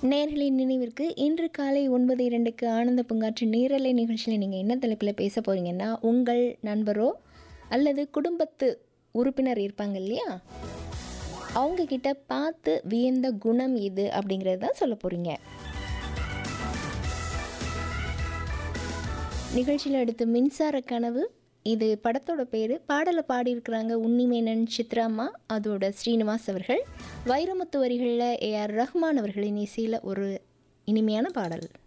நேர்களின் நினைவிற்கு இன்று காலை ஒன்பது இரண்டுக்கு ஆனந்த பூங்காற்று நேரலை நிகழ்ச்சியில் நீங்கள் என்ன தலைப்பில் பேச போகிறீங்கன்னா உங்கள் நண்பரோ அல்லது குடும்பத்து உறுப்பினர் இருப்பாங்க இல்லையா அவங்க கிட்ட பார்த்து வியந்த குணம் இது அப்படிங்கிறது தான் சொல்ல போகிறீங்க நிகழ்ச்சியில் அடுத்து மின்சார கனவு இது படத்தோட பேர் பாடலை பாடியிருக்கிறாங்க உன்னிமேனன் சித்ராம்மா அதோட ஸ்ரீனிவாஸ் அவர்கள் வைரமுத்து வரிகளில் ஏஆர் ரஹ்மான் அவர்களின் இசையில் ஒரு இனிமையான பாடல்